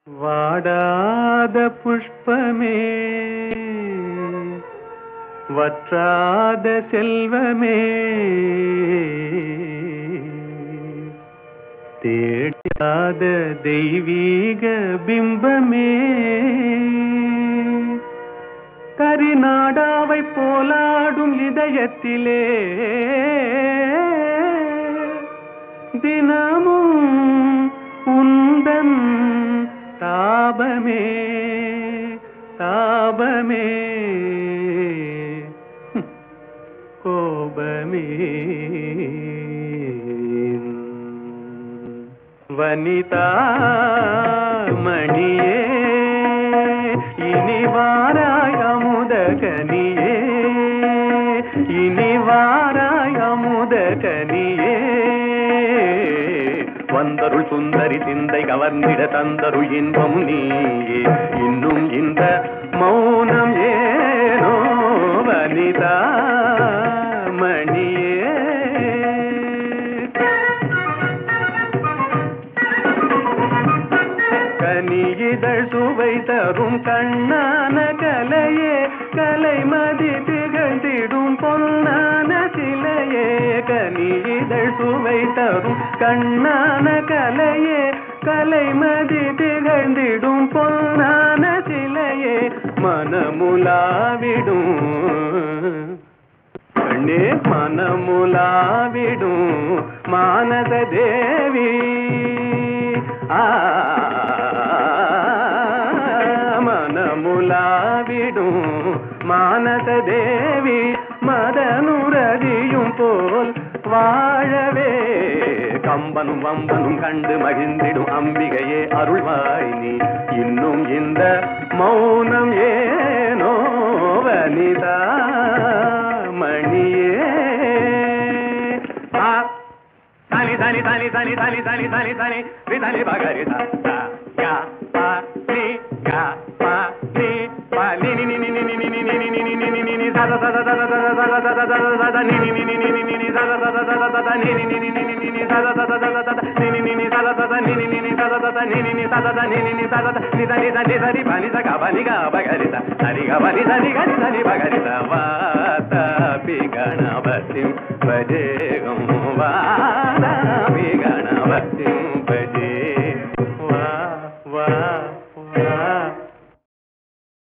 வாடாத புஷ்பமே வற்றாத செல்வமே தேடாத தெய்வீக பிம்பமே கரிநாடாவை போலாடும் இதயத்திலே தினமும் உந்தன் தாபமே தாபமே ஹம், கோபமே வனிதா மணியே இனி வாராய் அமுத கனியே இனி வாராய் அமுத கனியே வந்தருள் சுந்தரி சிந்தை கவர்ந்திட தந்தருள் இன்பம் நீயே இன்னும் இந்த மௌனம் ஏனோ வனிதா மணியே கனியிதழ் சுவை தரும் கண்ணான கலையே கலைமதி திகழ்ந்திடும் பொன்னான சிலையே கனியிதழ் சுவை தரும் கண்ணான கலையே கலைமதி திகழ்ந்திடும் பொன்னான சிலையே மனமுலாவிடும் கண்ணே மனமுலாவிடும் மானத தேவி ஆ மனமுலாவிடும் மானத தேவி மதனுரதியும் போல் வாழவே கம்பனும் வம்பனும் கண்டு மகிழ்ந்திடும் அம்பிகையே அருள்வாய் நீ இன்னும் இந்த மௌனம் ஏனோ வனிதா மணியே ஆ தனி தனி தனி தனி தனி தனி தனி தனி ரி தனி பகரி த த யா ப ரி க ப ரி ப நி நி நி நி நி நி நி நி நி நி நி நி நி நி நி த த த த த த த த த த த த த த நி நி நி நி நி நி நி நி த த த த த த த த நி நி நி நி நி நி நி நி த த த த த த த த நி நி நி நி த த த த நி நி நி நி த த த த நி நி நி த த த நி நி நி த த த நி த நி த நி த ரி ப ని ద గ బ ని గ బ గ రి ద ద రి గ బ ని ద ని గ ని ద ని బ గ రి ద వాతాపి గణపతిం భజేగం వాదాపి గణపతిం